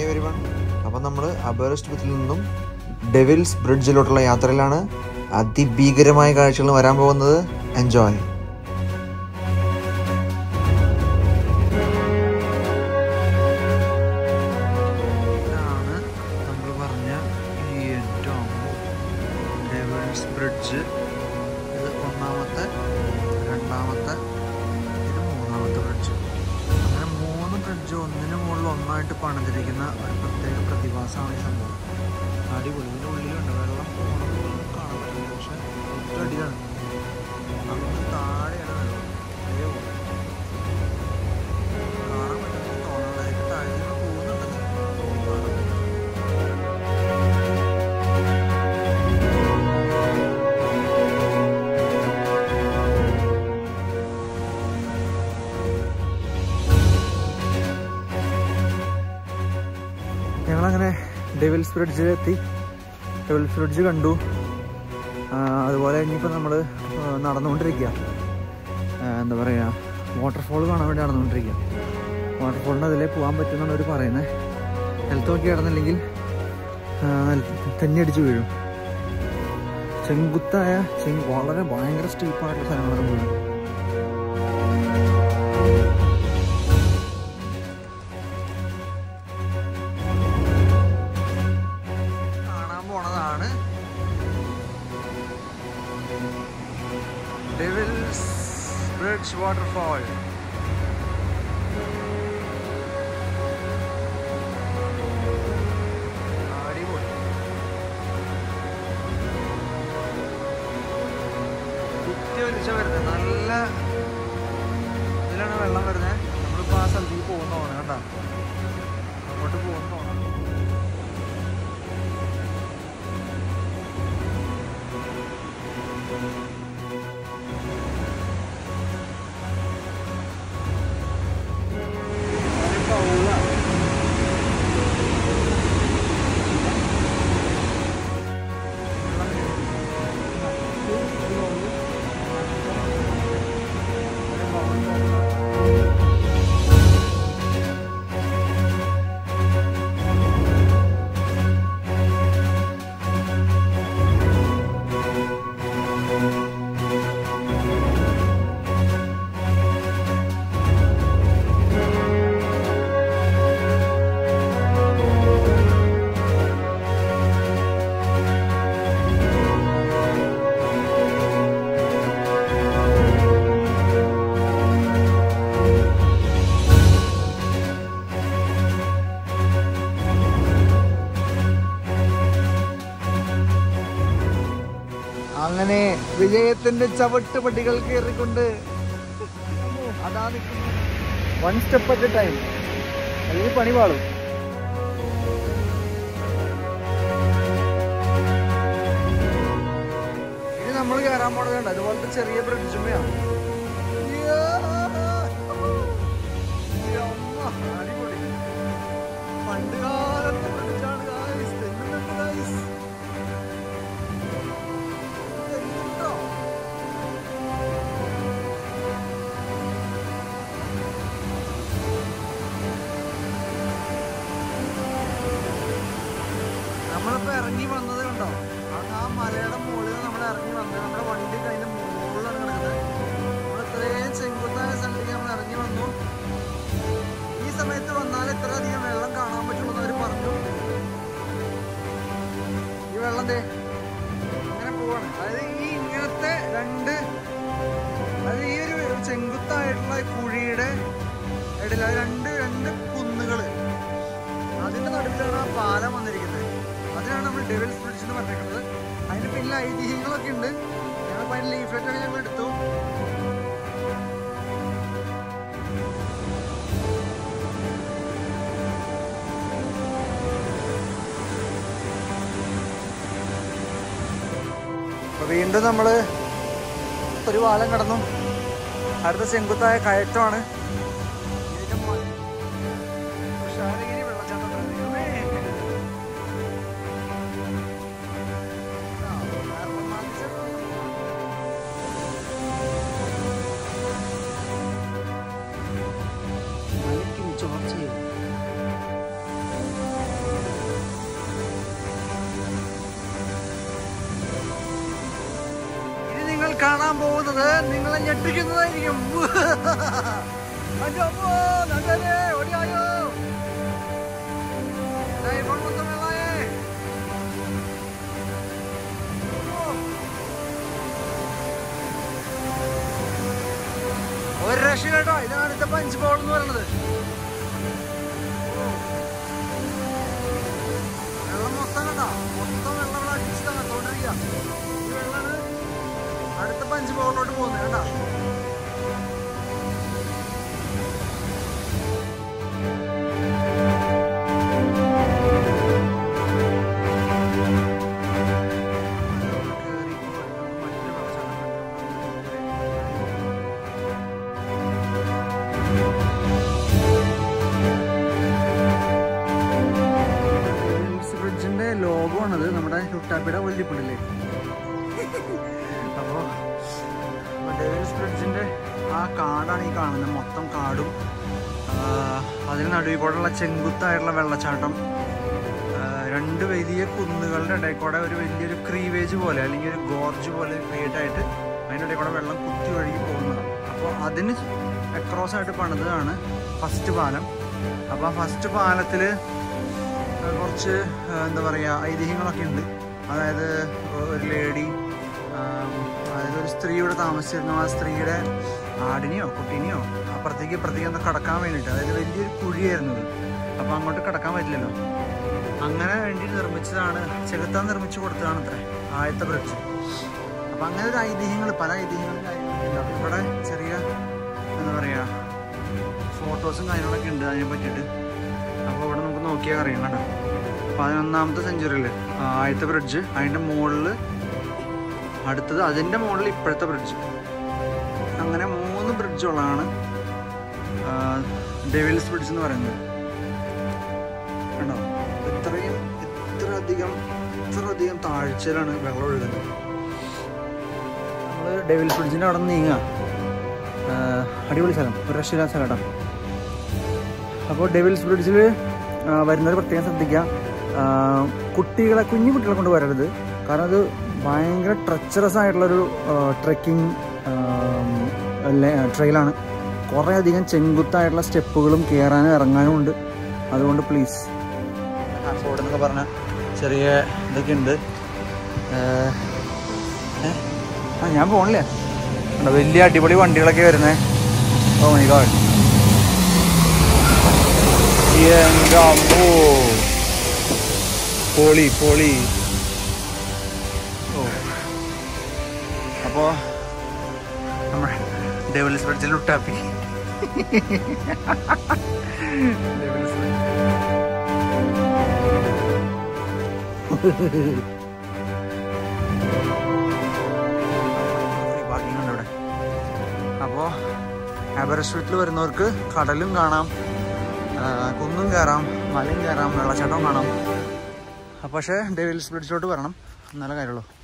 Hi everyone അപ്പം നമ്മൾ അബേറസ്റ്റ് നിന്നും ഡെവിൽസ് ബ്രിഡ്ജിലോട്ടുള്ള യാത്രയിലാണ് അതിഭീകരമായ കാഴ്ചകൾ വരാൻ പോകുന്നത് എൻജോയ് ഇതാണ് നമ്മൾ പറഞ്ഞ ഈ ഏറ്റവും ഡെവിൾസ് ബ്രിഡ്ജ് ഇത് ഒന്നാമത്തെ രണ്ടാമത്തെ ഇത് മൂന്നാമത്തെ ബ്രിഡ്ജ് അങ്ങനെ മൂന്ന് ബ്രിഡ്ജ് ഒന്നിനു മുകളിൽ ഒന്നായിട്ട് പണിതിരിക്കുന്ന ഒരു പ്രത്യേക പ്രതിഭാസമാണ് ഈ സംഭവം അടിപൊളി ഇതിൻ്റെ ഉള്ളിലുണ്ട് വെള്ളം പോകണം പോലും കാണാൻ പറ്റില്ല പക്ഷെ ഏറ്റവും അടിയിലാണ് അങ്ങ് താഴെയാണ് വെള്ളം അതേ പോലെ. കാണാൻ പറ്റുന്ന തോന്നലായിട്ട് താഴെ നിന്ന് പോകുന്നുണ്ടെന്ന് കാണാൻ പറ്റും ഞങ്ങളങ്ങനെ ഡെവിൽസ് ബ്രിഡ്ജിലെത്തി ഡെവിൽസ് ബ്രിഡ്ജ് കണ്ടു ആ, അതുപോലെ ഇനിയിപ്പോൾ നമ്മൾ നടന്നുകൊണ്ടിരിക്കുക ആ, എന്താ പറയുക വാട്ടർഫോൾ കാണാൻ വേണ്ടി നടന്നുകൊണ്ടിരിക്കുക വാട്ടർഫോളിൻ്റെ അതിലേ പോകാൻ പറ്റുമെന്നാണ് അവർ പറയുന്നത് നിലത്ത് നോക്കി കിടന്നില്ലെങ്കിൽ തെന്നിയടിച്ച് വീഴും ചെങ്കുത്തായ ചെങ് വളരെ ഭയങ്കര സ്റ്റീപ്പായിട്ടുള്ള സ്ഥലങ്ങളാണ് വീഴും കാണാൻ പോണതാണ് ഡെവിൽസ് ബ്രിഡ്ജ് വാട്ടർഫാൾ അടിപൊളി കുത്തി വലിച്ച വരുന്നത് നല്ല ഇതിലാണ് വെള്ളം വരുന്നത് നമ്മളിപ്പോൾ ആ സ്ഥലത്തേക്ക് പോകുന്നതാണ് കണ്ട അങ്ങോട്ട് പോകുന്നതാണ് അങ്ങനെ വിജയത്തിന്റെ ചവിട്ട് പട്ടികൾ കയറിക്കൊണ്ട് അതാ വൺ സ്റ്റെപ്പ് അറ്റ് ടൈം അല്ലെങ്കിൽ പണി പാളും ഇനി നമ്മൾ കയറാൻ പോണത് കണ്ട അതുപോലത്തെ ചെറിയ ബ്രിഡ്ജുമ്മയാണ് അടിപൊളി പണ്ട് കാലത്തെ ബ്രിഡ്ജാണ് guys. തെന്നുന്നുണ്ട് guys. തെന്നുന്നുണ്ടോ? നമ്മളിപ്പോ ഇറങ്ങി വന്നത് കണ്ടോ ആ- ആ മലയുടെ മുകളിൽ നമ്മൾ ഇറങ്ങി വന്നത് നമ്മുടെ വണ്ടി അതിന്റെ മുകളിലാണ് കിടക്കുന്നത് നമ്മൾ ഇത്രയും ചെങ്കുത്തായ സ്ഥലത്തേക്ക് നമ്മൾ ഇറങ്ങി വന്നു ഈ സമയത്ത് വന്നാൽ ഇത്ര അധികം വെള്ളം കാണാൻ പറ്റുള്ളൂ എന്ന് അവർ പറഞ്ഞു ഈ വെള്ളം ദേ ഇങ്ങനെ പോവാണ് അതായത് ഈ ഇങ്ങനത്തെ രണ്ട് അതായത് ഈ ഒരു ചെങ്കുത്തായിട്ടുള്ള ഈ കുഴിയുടെ ഇടയിൽ അത് രണ്ട് രണ്ട് കുന്നുകള് അതിന്റെ നടുവിലാണ് ആ പാലം വന്നിരിക്കുന്നത് അതിനാണ് നമ്മൾ ഡെവിൽസ് ബ്രിഡ്ജ് എന്ന് പറഞ്ഞിരിക്കുന്നത് അതിന് പിന്നിൽ ഐതിഹ്യങ്ങളൊക്കെ ഉണ്ട് ഞങ്ങൾ അതിന് ലീഫ്ലെറ്റ് ഒക്കെ ഞങ്ങൾ എടുത്തു അപ്പൊ വീണ്ടും നമ്മള് ഒരു പാലം കടന്നു അടുത്ത ചെങ്കുത്തായ കയറ്റമാണ് ഇതിന്റെ മ- ഉഷാരഗിരി വെള്ളച്ചാട്ടം ഉണ്ട്. ദൈവമേ. ആ, കാരണം മത്സ്യം- മലയ്ക്കും ചോർച്ചയും കാണാൻ പോകുന്നത് നിങ്ങളെ ഞെട്ടിക്കുന്നതായിരിക്കും അയ്യോ, അമ്മോ, നല്ലതേ, ഓടിയായോ? ദേ, ഇപ്പോൾ മൊത്തം വെള്ളായേ. ഓ. ഒരു രക്ഷ കേട്ടോ ഇതാണ് അടുത്ത പഞ്ച് ബോൾ എന്ന് പറയുന്നത് ഓ. വെള്ളം മൊത്തം കണ്ടോ മൊത്തം വെള്ളം ഇവിടെ അടിച്ചിട്ടാണ് തോന്നിരിക്കുക ഈ വെള്ളമാണ് അടുത്ത പഞ്ച് ബോളിലോട്ട് പോകുന്നത് കണ്ടോ ബ്രിഡ്ജിന്റെ ലോഗോ ആണത് നമ്മുടെ ലുട്ടാപ്പിയുടെ വല്ലിപ്പിടില്ലേ അപ്പോ ഡേവിൽസ് ബ്രിഡ്ജിന്റെ ആ കാടാണ് ഈ കാണുന്നത് മൊത്തം കാടും ആ, അതിന് നടുവിൽ കൂടെയുള്ള ചെങ്കുത്തായിട്ടുള്ള വെള്ളച്ചാട്ടം ആ, രണ്ട് വലിയ കുന്നുകളുടെ ഇടയിൽ കൂടെ ഒരു വലിയൊരു ക്രീവേജ് പോലെ അല്ലെങ്കിൽ ഒരു ഗോർജ് പോലെ ക്രിയേറ്റ് ആയിട്ട് അതിൻ്റെ ഇടയിൽ കൂടെ വെള്ളം കുത്തി ഒഴുകി പോകുന്നതാണ് അപ്പോൾ അതിന് അക്രോസ് ആയിട്ട് പണിതാണ് ഫസ്റ്റ് പാലം അപ്പോൾ ആ ഫസ്റ്റ് പാലത്തിൽ കുറച്ച് ആ, എന്താ പറയുക ഐതിഹ്യങ്ങളൊക്കെ ഉണ്ട് അതായത് ഒരു ലേഡി അതായത് ഒരു സ്ത്രീ ഇവിടെ താമസിച്ചിരുന്നു ആ സ്ത്രീയുടെ ആടിനെയോ കുട്ടീനെയോ അപ്പുറത്തേക്ക് ഇപ്പുറത്തേക്ക് ഒന്ന് കടക്കാൻ വേണ്ടിയിട്ട് അതായത് വലിയൊരു കുഴിയായിരുന്നു ഇത് അപ്പോൾ അങ്ങോട്ട് കടക്കാൻ പറ്റില്ലല്ലോ അങ്ങനെ വേണ്ടി നിർമ്മിച്ചതാണ് ചെകുത്താൻ നിർമ്മിച്ചു കൊടുത്തതാണ് അത്ര ആദ്യത്തെ ബ്രിഡ്ജ് അപ്പം അങ്ങനെ ഒരു ഐതിഹ്യങ്ങൾ പല ഐതിഹ്യങ്ങളും കാര്യങ്ങളൊക്കെ ഉണ്ട് അപ്പോൾ ഇവിടെ ചെറിയ എന്താ പറയുക ഫോട്ടോസും കാര്യങ്ങളൊക്കെ ഉണ്ട് അതിനെ പറ്റിയിട്ട് അപ്പോൾ ഇവിടെ നമുക്ക് നോക്കിയാൽ അറിയാം കേട്ടോ പതിനൊന്നാമത്തെ സെഞ്ചുറിയിൽ ആദ്യത്തെ ബ്രിഡ്ജ് അതിൻ്റെ മുകളിൽ അടുത്തത് അതിൻ്റെ മുകളിൽ ഇപ്പോഴത്തെ ബ്രിഡ്ജ് അങ്ങനെ മൂന്ന് ബ്രിഡ്ജുകളാണ് ഡെവിൽസ് ബ്രിഡ്ജ് എന്ന് പറയുന്നത് കണ്ടോ ഇത്രയും ഇത്ര അധികം ഇത്ര അധികം താഴ്ചയിലാണ് വെള്ളം ഒഴുകുന്നത് നമ്മൾ ഡെവിൽസ് ബ്രിഡ്ജിൻ്റെ അവിടെ നിന്ന് നീങ്ങുക ആ, അടിപൊളി സ്ഥലം ഒരു രക്ഷയില്ലാത്ത സ്ഥലം കേട്ടോ അപ്പോൾ ഡെവിൽസ് ബ്രിഡ്ജിൽ വരുന്നവർ പ്രത്യേകം ശ്രദ്ധിക്കുക ആ, കുട്ടികളെ കുഞ്ഞു കുട്ടികളെ കൊണ്ട് വരരുത് കാരണം അത് ഭയങ്കര ട്രച്ചറസ് ആയിട്ടുള്ളൊരു ട്രെക്കിംഗ് ട്രെയിലാണ് കുറേ അധികം ചെങ്കുത്തായിട്ടുള്ള സ്റ്റെപ്പുകളും കയറാനും ഇറങ്ങാനും ഉണ്ട് അതുകൊണ്ട് പ്ലീസ് ഹാഫോർഡ് എന്നൊക്കെ പറഞ്ഞ ചെറിയ ഇതൊക്കെ ഉണ്ട് ആ ഞാൻ പോണില്ലേ കണ്ടോ, വലിയ അടിപൊളി വണ്ടികളൊക്കെ വരുന്നേ ഓ മൈ ഗോഡ് എൻ്റെ അമ്മോ പോളി പോളി ഓ അപ്പോൾ നമ്മൾ ഡെവലസ് ബ്രിഡ്ജിൽ ഉട്ടാപ്പി ഡെവലസ് പാർക്കിംഗ് ഉണ്ട് ഇവിടെ അപ്പോൾ എവറസ്റ്റ് വരുന്നവർക്ക് കടലും കാണാം ആ, കുന്നും കയറാം മലയും കയറാം വെള്ളച്ചാട്ടവും കാണാം അപ്പോൾ പക്ഷേ ഡെവിൽസ് ബ്രിഡ്ജിലോട്ട് വരണം നല്ല കാര്യമുള്ളൂ